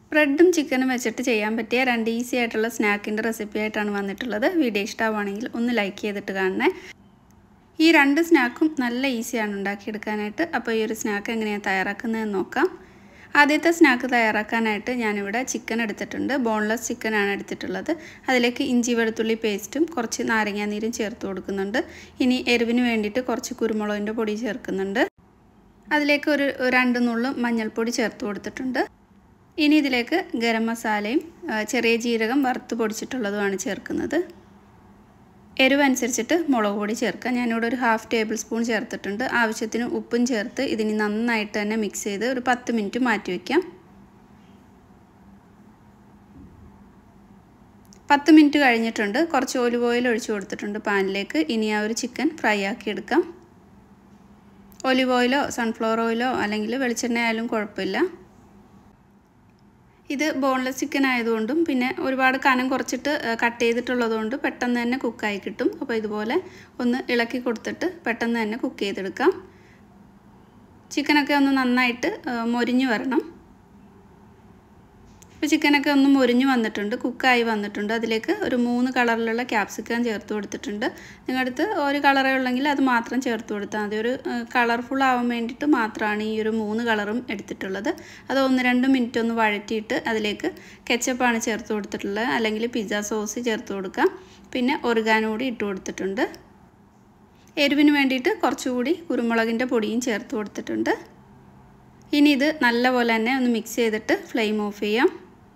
ബ്രെഡും ചിക്കനും വെച്ചിട്ട് ചെയ്യാൻ പറ്റിയ രണ്ട് ഈസി ആയിട്ടുള്ള സ്നാക്കിൻ്റെ റെസിപ്പി ആയിട്ടാണ് വന്നിട്ടുള്ളത് വീഡിയോ ഇഷ്ടമാണെങ്കിൽ ഒന്ന് ലൈക്ക് ചെയ്തിട്ട് കാണണേ ഈ രണ്ട് സ്നാക്കും നല്ല ഈസിയാണ് ഉണ്ടാക്കിയെടുക്കാനായിട്ട് അപ്പോൾ ഈ ഒരു സ്നാക്ക് എങ്ങനെയാണ് തയ്യാറാക്കുന്നതെന്ന് നോക്കാം ആദ്യത്തെ സ്നാക്ക് തയ്യാറാക്കാനായിട്ട് ഞാനിവിടെ ചിക്കൻ എടുത്തിട്ടുണ്ട് ബോൺലെസ് ചിക്കനാണ് എടുത്തിട്ടുള്ളത് അതിലേക്ക് ഇഞ്ചി വെളുത്തുള്ളി പേസ്റ്റും കുറച്ച് നാരങ്ങാനീരും ചേർത്ത് കൊടുക്കുന്നുണ്ട് ഇനി എരിവിന് വേണ്ടിയിട്ട് കുറച്ച് കുരുമുളകിൻ്റെ പൊടി ചേർക്കുന്നുണ്ട് അതിലേക്ക് ഒരു രണ്ട് നുള്ളും മഞ്ഞൾപ്പൊടി ചേർത്ത് കൊടുത്തിട്ടുണ്ട് ഇനി ഇതിലേക്ക് ഗരം മസാലയും ചെറിയ ജീരകം വറുത്ത് പൊടിച്ചിട്ടുള്ളതുമാണ് ചേർക്കുന്നത് എരിവ് അനുസരിച്ചിട്ട് മുളക് പൊടി ചേർക്കാം ഞാനിവിടെ ഒരു ഹാഫ് ടേബിൾ സ്പൂൺ ചേർത്തിട്ടുണ്ട് ആവശ്യത്തിന് ഉപ്പും ചേർത്ത് ഇതിന് നന്നായിട്ട് തന്നെ മിക്സ് ചെയ്ത് ഒരു പത്ത് മിനിറ്റ് മാറ്റി വയ്ക്കാം പത്ത് മിനിറ്റ് കഴിഞ്ഞിട്ടുണ്ട് കുറച്ച് ഒലിവ് ഓയിൽ ഒഴിച്ചു കൊടുത്തിട്ടുണ്ട് പാനിലേക്ക് ഇനി ആ ഒരു ചിക്കൻ ഫ്രൈ ആക്കി എടുക്കാം ഒലിവ് ഓയിലോ സൺഫ്ലവർ ഓയിലോ അല്ലെങ്കിൽ വെളിച്ചെണ്ണ ആയാലും കുഴപ്പമില്ല ഇത് ബോൺലെസ് ചിക്കൻ ആയതുകൊണ്ടും പിന്നെ ഒരുപാട് കനം കുറച്ചിട്ട് കട്ട് ചെയ്തിട്ടുള്ളതുകൊണ്ട് പെട്ടെന്ന് തന്നെ കുക്കായി കിട്ടും അപ്പോൾ ഇതുപോലെ ഒന്ന് ഇളക്കി കൊടുത്തിട്ട് പെട്ടെന്ന് തന്നെ കുക്ക് ചെയ്തെടുക്കാം ചിക്കനൊക്കെ ഒന്ന് നന്നായിട്ട് മൊരിഞ്ഞു വരണം ഇപ്പോൾ ചിക്കനൊക്കെ ഒന്ന് മൊരിഞ്ഞു വന്നിട്ടുണ്ട് കുക്കായി വന്നിട്ടുണ്ട് അതിലേക്ക് ഒരു മൂന്ന് കളറിലുള്ള ക്യാപ്സിക്കം ചേർത്ത് കൊടുത്തിട്ടുണ്ട് നിങ്ങളുടെ അടുത്ത് ഒരു കളറേ ഉള്ളെങ്കിൽ അത് മാത്രം ചേർത്ത് കൊടുത്താൽ മതി ഒരു കളർഫുൾ ആവാൻ വേണ്ടിയിട്ട് മാത്രമാണ് ഈ ഒരു മൂന്ന് കളറും എടുത്തിട്ടുള്ളത് അത് ഒന്ന് രണ്ട് മിനിറ്റ് ഒന്ന് വഴറ്റിയിട്ട് അതിലേക്ക് കെച്ചപ്പാണ് ചേർത്ത് കൊടുത്തിട്ടുള്ളത് അല്ലെങ്കിൽ പിസ്സ സോസ് ചേർത്ത് കൊടുക്കാം പിന്നെ ഒറുഗാനോ കൂടി ഇട്ട് കൊടുത്തിട്ടുണ്ട് എരിവിന് വേണ്ടിയിട്ട് കുറച്ചുകൂടി കുരുമുളകിൻ്റെ പൊടിയും ചേർത്ത് കൊടുത്തിട്ടുണ്ട് ഇനി ഇത് നല്ലപോലെ തന്നെ ഒന്ന് മിക്സ് ചെയ്തിട്ട് ഫ്ലെയിം ഓഫ് ചെയ്യാം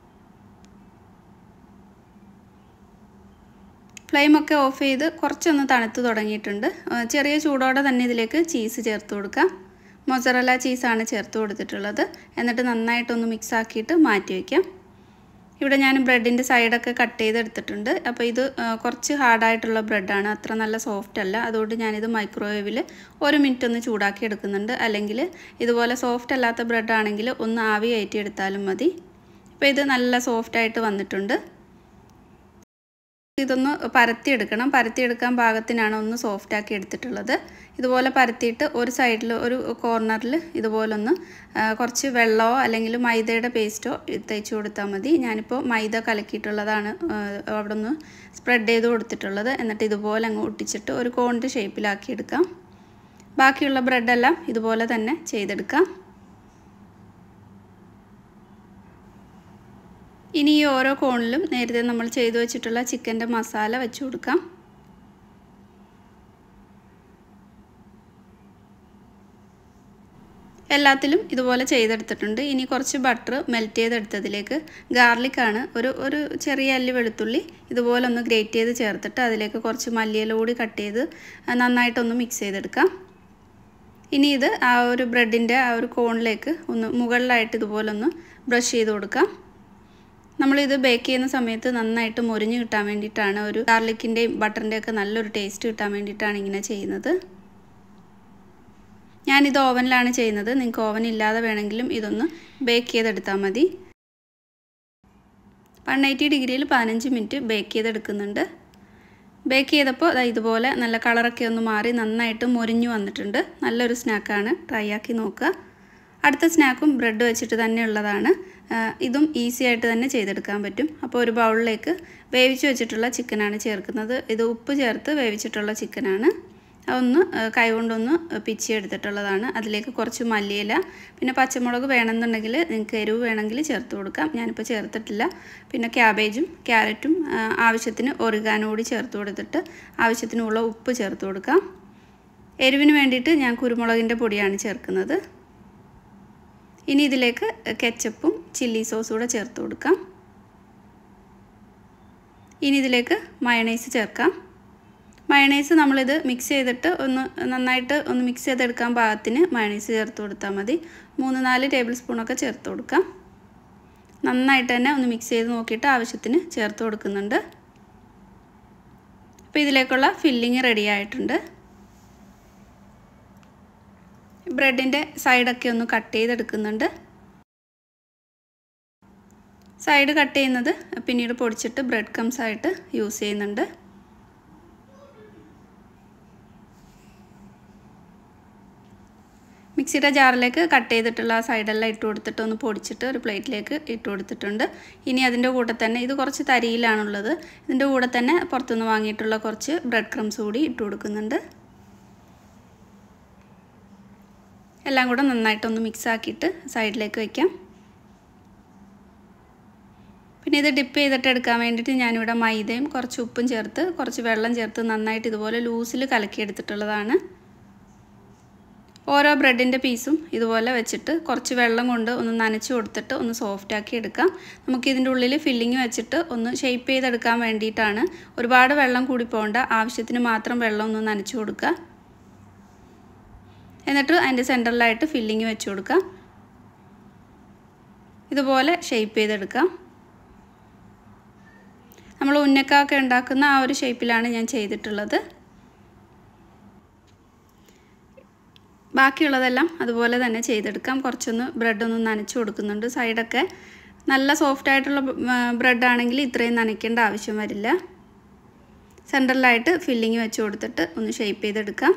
ഫ്ലെയിമൊക്കെ ഓഫ് ചെയ്ത് കുറച്ചൊന്ന് തണുത്ത് തുടങ്ങിയിട്ടുണ്ട് ചെറിയ ചൂടോടെ തന്നെ ഇതിലേക്ക് ചീസ് ചേർത്ത് കൊടുക്കാം മൊസറല ചീസാണ് ചേർത്ത് കൊടുത്തിട്ടുള്ളത് എന്നിട്ട് നന്നായിട്ടൊന്ന് മിക്സ് ആക്കിയിട്ട് മാറ്റി വയ്ക്കാം ഇവിടെ ഞാൻ ബ്രെഡിൻ്റെ സൈഡൊക്കെ കട്ട് ചെയ്തെടുത്തിട്ടുണ്ട് അപ്പോൾ ഇത് കുറച്ച് ഹാർഡായിട്ടുള്ള ബ്രെഡാണ് അത്ര നല്ല സോഫ്റ്റ് അല്ല അതുകൊണ്ട് ഞാനിത് മൈക്രോവേവിൽ ഒരു മിനിറ്റ് ഒന്ന് ചൂടാക്കി എടുക്കുന്നുണ്ട് അല്ലെങ്കിൽ ഇതുപോലെ സോഫ്റ്റ് അല്ലാത്ത ബ്രെഡാണെങ്കിൽ ഒന്ന് ആവി കയറ്റി എടുത്താലും മതി ഇപ്പോൾ ഇത് നല്ല സോഫ്റ്റായിട്ട് വന്നിട്ടുണ്ട് ഇതൊന്ന് പരത്തിയെടുക്കണം പരത്തിയെടുക്കാൻ പാകത്തിനാണ് ഒന്ന് സോഫ്റ്റ് ആക്കി എടുത്തിട്ടുള്ളത് ഇതുപോലെ പരത്തിയിട്ട് ഒരു സൈഡിൽ ഒരു കോർണറിൽ ഇതുപോലൊന്ന് കുറച്ച് വെള്ളമോ അല്ലെങ്കിൽ മൈദയുടെ പേസ്റ്റോ തേച്ച് കൊടുത്താൽ മതി ഞാനിപ്പോൾ മൈദ കലക്കിയിട്ടുള്ളതാണ് അവിടെ ഒന്ന് സ്പ്രെഡ് ചെയ്ത് കൊടുത്തിട്ടുള്ളത് എന്നിട്ട് ഇതുപോലെ അങ്ങ് ഒട്ടിച്ചിട്ട് ഒരു കോണിൻ്റെ ഷേപ്പിലാക്കി എടുക്കാം ബാക്കിയുള്ള ബ്രെഡെല്ലാം ഇതുപോലെ തന്നെ ചെയ്തെടുക്കാം ഇനി ഈ ഓരോ കോണിലും നേരത്തെ നമ്മൾ ചെയ്തു വെച്ചിട്ടുള്ള ചിക്കൻ്റെ മസാല വെച്ച് കൊടുക്കാം എല്ലാത്തിലും ഇതുപോലെ ചെയ്തെടുത്തിട്ടുണ്ട് ഇനി കുറച്ച് ബട്ടർ മെൽറ്റ് ചെയ്തെടുത്തതിലേക്ക് ഗാർലിക്കാണ് ഒരു ഒരു ചെറിയ അല്ലി വെളുത്തുള്ളി ഇതുപോലെ ഒന്ന് ഗ്രേറ്റ് ചെയ്ത് ചേർത്തിട്ട് അതിലേക്ക് കുറച്ച് മല്ലിയില കൂടി കട്ട് ചെയ്ത് നന്നായിട്ടൊന്ന് മിക്സ് ചെയ്തെടുക്കാം ഇനി ഇത് ആ ഒരു ബ്രെഡിൻ്റെ ആ ഒരു കോണിലേക്ക് ഒന്ന് മുകളിലായിട്ട് ഇതുപോലെ ഒന്ന് ബ്രഷ് ചെയ്ത് കൊടുക്കാം നമ്മളിത് ബേക്ക് ചെയ്യുന്ന സമയത്ത് നന്നായിട്ട് മുരിഞ്ഞ് കിട്ടാൻ വേണ്ടിയിട്ടാണ് ഒരു ഗാർലിക്കിൻ്റെയും ബട്ടറിൻ്റെയൊക്കെ നല്ലൊരു ടേസ്റ്റ് കിട്ടാൻ വേണ്ടിയിട്ടാണ് ഇങ്ങനെ ചെയ്യുന്നത് ഞാനിത് ഓവനിലാണ് ചെയ്യുന്നത് നിങ്ങൾക്ക് ഓവൻ ഇല്ലാതെ വേണമെങ്കിലും ഇതൊന്ന് ബേക്ക് ചെയ്തെടുത്താൽ മതി വൺ എയ്റ്റി ഡിഗ്രിയിൽ പതിനഞ്ച് മിനിറ്റ് ബേക്ക് ചെയ്തെടുക്കുന്നുണ്ട് ബേക്ക് ചെയ്തപ്പോൾ ഇതുപോലെ നല്ല കളറൊക്കെ ഒന്ന് മാറി നന്നായിട്ട് മൊരിഞ്ഞു വന്നിട്ടുണ്ട് നല്ലൊരു സ്നാക്കാണ് ട്രൈ ആക്കി നോക്കുക അടുത്ത സ്നാക്കും ബ്രെഡ് വെച്ചിട്ട് തന്നെ ഉള്ളതാണ് ഇതും ഈസി ആയിട്ട് തന്നെ ചെയ്തെടുക്കാൻ പറ്റും അപ്പോൾ ഒരു ബൗളിലേക്ക് വേവിച്ച് വെച്ചിട്ടുള്ള ചിക്കനാണ് ചേർക്കുന്നത് ഇത് ഉപ്പ് ചേർത്ത് വേവിച്ചിട്ടുള്ള ചിക്കനാണ് അതൊന്ന് കൈകൊണ്ടൊന്ന് പിച്ചി എടുത്തിട്ടുള്ളതാണ് അതിലേക്ക് കുറച്ച് മല്ലിയില പിന്നെ പച്ചമുളക് വേണമെന്നുണ്ടെങ്കിൽ നിങ്ങൾക്ക് എരിവ് വേണമെങ്കിൽ ചേർത്ത് കൊടുക്കാം ഞാനിപ്പോൾ ചേർത്തിട്ടില്ല പിന്നെ ക്യാബേജും ക്യാരറ്റും ആവശ്യത്തിന് ഒറിഗാനോ കൂടി ചേർത്ത് കൊടുത്തിട്ട് ആവശ്യത്തിനുള്ള ഉപ്പ് ചേർത്ത് കൊടുക്കാം എരിവിന് വേണ്ടിയിട്ട് ഞാൻ കുരുമുളകിൻ്റെ പൊടിയാണ് ചേർക്കുന്നത് ഇനി ഇതിലേക്ക് കെച്ചപ്പും ചില്ലി സോസും കൂടെ ചേർത്ത് കൊടുക്കാം ഇനി ഇതിലേക്ക് മയണൈസ് ചേർക്കാം മയണൈസ് നമ്മളിത് മിക്സ് ചെയ്തിട്ട് ഒന്ന് നന്നായിട്ട് ഒന്ന് മിക്സ് ചെയ്തെടുക്കാൻ പാകത്തിന് മയണൈസ് ചേർത്ത് കൊടുത്താൽ മതി മൂന്ന് നാല് ടേബിൾ സ്പൂണൊക്കെ ചേർത്ത് കൊടുക്കാം നന്നായിട്ട് തന്നെ ഒന്ന് മിക്സ് ചെയ്ത് നോക്കിയിട്ട് ആവശ്യത്തിന് ചേർത്ത് കൊടുക്കുന്നുണ്ട് അപ്പോൾ ഇതിലേക്കുള്ള ഫില്ലിങ് റെഡി ആയിട്ടുണ്ട് ബ്രെഡിൻ്റെ സൈഡൊക്കെ ഒന്ന് കട്ട് ചെയ്തെടുക്കുന്നുണ്ട് സൈഡ് കട്ട് ചെയ്യുന്നത് പിന്നീട് പൊടിച്ചിട്ട് ബ്രെഡ് കംസ് ആയിട്ട് യൂസ് ചെയ്യുന്നുണ്ട് മിക്സ് മിക്സിയുടെ ജാറിലേക്ക് കട്ട് ചെയ്തിട്ടുള്ള ആ സൈഡെല്ലാം ഇട്ട് കൊടുത്തിട്ട് ഒന്ന് പൊടിച്ചിട്ട് ഒരു പ്ലേറ്റിലേക്ക് ഇട്ട് കൊടുത്തിട്ടുണ്ട് ഇനി അതിൻ്റെ കൂടെ തന്നെ ഇത് കുറച്ച് തരിയിലാണുള്ളത് ഇതിൻ്റെ കൂടെ തന്നെ പുറത്തുനിന്ന് വാങ്ങിയിട്ടുള്ള കുറച്ച് ബ്രെഡ് ക്രംസ് കൂടി ഇട്ട് കൊടുക്കുന്നുണ്ട് എല്ലാം കൂടെ നന്നായിട്ടൊന്ന് മിക്സ് ആക്കിയിട്ട് സൈഡിലേക്ക് വയ്ക്കാം പിന്നെ ഇത് ഡിപ്പ് ചെയ്തിട്ട് എടുക്കാൻ വേണ്ടിയിട്ട് ഞാനിവിടെ മൈദയും കുറച്ച് ഉപ്പും ചേർത്ത് കുറച്ച് വെള്ളം ചേർത്ത് നന്നായിട്ട് ഇതുപോലെ ലൂസിൽ കലക്കി എടുത്തിട്ടുള്ളതാണ് ഓരോ ബ്രെഡിൻ്റെ പീസും ഇതുപോലെ വെച്ചിട്ട് കുറച്ച് വെള്ളം കൊണ്ട് ഒന്ന് നനച്ച് കൊടുത്തിട്ട് ഒന്ന് സോഫ്റ്റ് ആക്കി എടുക്കാം നമുക്ക് ഇതിൻ്റെ ഉള്ളിൽ ഫില്ലിങ് വെച്ചിട്ട് ഒന്ന് ഷേപ്പ് ചെയ്തെടുക്കാൻ വേണ്ടിയിട്ടാണ് ഒരുപാട് വെള്ളം കൂടി പോകേണ്ട ആവശ്യത്തിന് മാത്രം വെള്ളം ഒന്ന് നനച്ച് കൊടുക്കുക എന്നിട്ട് അതിൻ്റെ സെൻറ്ററിലായിട്ട് ഫില്ലിങ് വെച്ച് കൊടുക്കാം ഇതുപോലെ ഷേപ്പ് ചെയ്തെടുക്കാം നമ്മൾ ഉന്നക്കാക്ക ഉണ്ടാക്കുന്ന ആ ഒരു ഷേപ്പിലാണ് ഞാൻ ചെയ്തിട്ടുള്ളത് ബാക്കിയുള്ളതെല്ലാം അതുപോലെ തന്നെ ചെയ്തെടുക്കാം കുറച്ചൊന്ന് ബ്രെഡൊന്ന് നനച്ച് കൊടുക്കുന്നുണ്ട് സൈഡൊക്കെ നല്ല സോഫ്റ്റ് ആയിട്ടുള്ള ബ്രെഡ് ആണെങ്കിൽ ഇത്രയും നനയ്ക്കേണ്ട ആവശ്യം വരില്ല സെൻറ്ററിലായിട്ട് ഫില്ലിങ് വെച്ച് കൊടുത്തിട്ട് ഒന്ന് ഷേപ്പ് ചെയ്തെടുക്കാം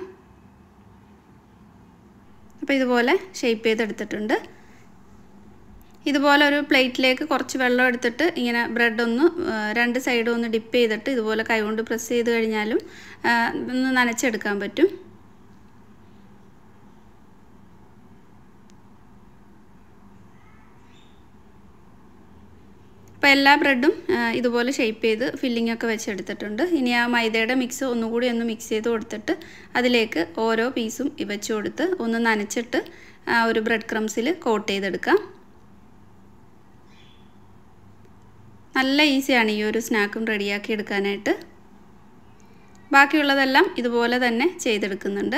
അപ്പോൾ ഇതുപോലെ ഷേപ്പ് ചെയ്തെടുത്തിട്ടുണ്ട് ഇതുപോലെ ഒരു പ്ലേറ്റിലേക്ക് കുറച്ച് വെള്ളം എടുത്തിട്ട് ഇങ്ങനെ ബ്രെഡ് ഒന്ന് രണ്ട് സൈഡും ഒന്ന് ഡിപ്പ് ചെയ്തിട്ട് ഇതുപോലെ കൈകൊണ്ട് പ്രസ് ചെയ്ത് കഴിഞ്ഞാലും ഒന്ന് നനച്ചെടുക്കാൻ പറ്റും അപ്പോൾ എല്ലാ ബ്രെഡും ഇതുപോലെ ഷേപ്പ് ചെയ്ത് ഫില്ലിംഗ് ഒക്കെ വെച്ചെടുത്തിട്ടുണ്ട് ഇനി ആ മൈദയുടെ മിക്സ് ഒന്നുകൂടി ഒന്ന് മിക്സ് ചെയ്ത് കൊടുത്തിട്ട് അതിലേക്ക് ഓരോ പീസും വെച്ച് കൊടുത്ത് ഒന്ന് നനച്ചിട്ട് ഒരു ബ്രെഡ് ക്രംസിൽ കോട്ട് ചെയ്തെടുക്കാം നല്ല ഈസിയാണ് ഈ ഒരു സ്നാക്കും റെഡിയാക്കി എടുക്കാനായിട്ട് ബാക്കിയുള്ളതെല്ലാം ഇതുപോലെ തന്നെ ചെയ്തെടുക്കുന്നുണ്ട്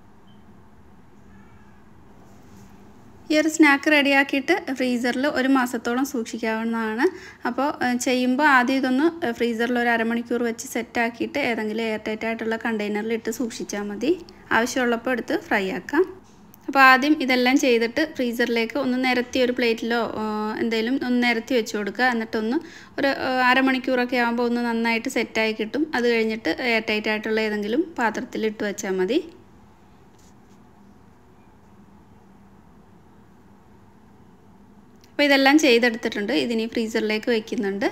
ഈ ഒരു സ്നാക്ക് റെഡിയാക്കിയിട്ട് ഫ്രീസറിൽ ഒരു മാസത്തോളം സൂക്ഷിക്കാവുന്നതാണ് അപ്പോൾ ചെയ്യുമ്പോൾ ആദ്യം ഇതൊന്ന് ഫ്രീസറിൽ ഒരു അരമണിക്കൂർ വെച്ച് സെറ്റാക്കിയിട്ട് ഏതെങ്കിലും എയർ ടൈറ്റ് ആയിട്ടുള്ള കണ്ടെയ്നറിൽ ഇട്ട് സൂക്ഷിച്ചാൽ മതി ആവശ്യമുള്ളപ്പോൾ എടുത്ത് ഫ്രൈ ആക്കാം അപ്പോൾ ആദ്യം ഇതെല്ലാം ചെയ്തിട്ട് ഫ്രീസറിലേക്ക് ഒന്ന് നിരത്തി ഒരു പ്ലേറ്റിലോ എന്തെങ്കിലും ഒന്ന് നിരത്തി വെച്ച് കൊടുക്കുക എന്നിട്ടൊന്ന് ഒരു അരമണിക്കൂറൊക്കെ ആകുമ്പോൾ ഒന്ന് നന്നായിട്ട് സെറ്റായി കിട്ടും അത് കഴിഞ്ഞിട്ട് എയർ ടൈറ്റ് ആയിട്ടുള്ള ഏതെങ്കിലും പാത്രത്തിൽ ഇട്ട് വെച്ചാൽ മതി അപ്പോൾ ഇതെല്ലാം ചെയ്തെടുത്തിട്ടുണ്ട് ഇതിനി ഫ്രീസറിലേക്ക് വയ്ക്കുന്നുണ്ട്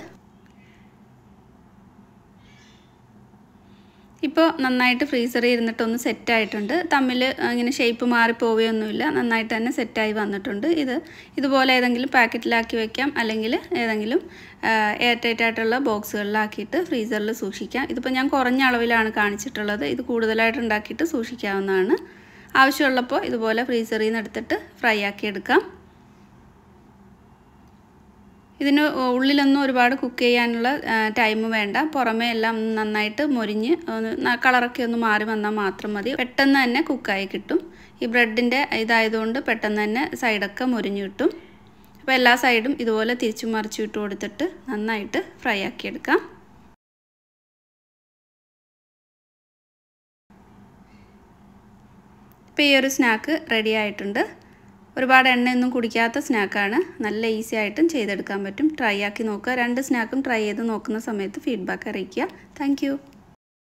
ഇപ്പോൾ നന്നായിട്ട് ഫ്രീസറിൽ ഇരുന്നിട്ടൊന്ന് സെറ്റായിട്ടുണ്ട് തമ്മിൽ ഇങ്ങനെ ഷേപ്പ് മാറിപ്പോവുകയൊന്നുമില്ല നന്നായിട്ട് തന്നെ സെറ്റായി വന്നിട്ടുണ്ട് ഇത് ഇതുപോലെ ഏതെങ്കിലും പാക്കറ്റിലാക്കി വെക്കാം അല്ലെങ്കിൽ ഏതെങ്കിലും എയർ ടൈറ്റ് ആയിട്ടുള്ള ബോക്സുകളിലാക്കിയിട്ട് ഫ്രീസറിൽ സൂക്ഷിക്കാം ഇതിപ്പോൾ ഞാൻ കുറഞ്ഞ അളവിലാണ് കാണിച്ചിട്ടുള്ളത് ഇത് കൂടുതലായിട്ട് ഉണ്ടാക്കിയിട്ട് സൂക്ഷിക്കാവുന്നതാണ് ആവശ്യമുള്ളപ്പോൾ ഇതുപോലെ ഫ്രീസറിൽ നിന്ന് എടുത്തിട്ട് ഫ്രൈ ആക്കി എടുക്കാം ഇതിന് ഉള്ളിലൊന്നും ഒരുപാട് കുക്ക് ചെയ്യാനുള്ള ടൈം വേണ്ട പുറമേ എല്ലാം നന്നായിട്ട് മൊരിഞ്ഞ് കളറൊക്കെ ഒന്ന് മാറി വന്നാൽ മാത്രം മതി പെട്ടെന്ന് തന്നെ കുക്കായി കിട്ടും ഈ ബ്രെഡിൻ്റെ ഇതായതുകൊണ്ട് പെട്ടെന്ന് തന്നെ സൈഡൊക്കെ മൊരിഞ്ഞ് കിട്ടും അപ്പോൾ എല്ലാ സൈഡും ഇതുപോലെ തിരിച്ചു മറിച്ച് ഇട്ട് കൊടുത്തിട്ട് നന്നായിട്ട് ഫ്രൈ ആക്കിയെടുക്കാം ഇപ്പോൾ ഈ ഒരു സ്നാക്ക് റെഡി ആയിട്ടുണ്ട് ഒരുപാട് എണ്ണയൊന്നും കുടിക്കാത്ത സ്നാക്കാണ് നല്ല ഈസി ആയിട്ടും ചെയ്തെടുക്കാൻ പറ്റും ട്രൈ ആക്കി നോക്കുക രണ്ട് സ്നാക്കും ട്രൈ ചെയ്ത് നോക്കുന്ന സമയത്ത് ഫീഡ്ബാക്ക് അറിയിക്കുക താങ്ക്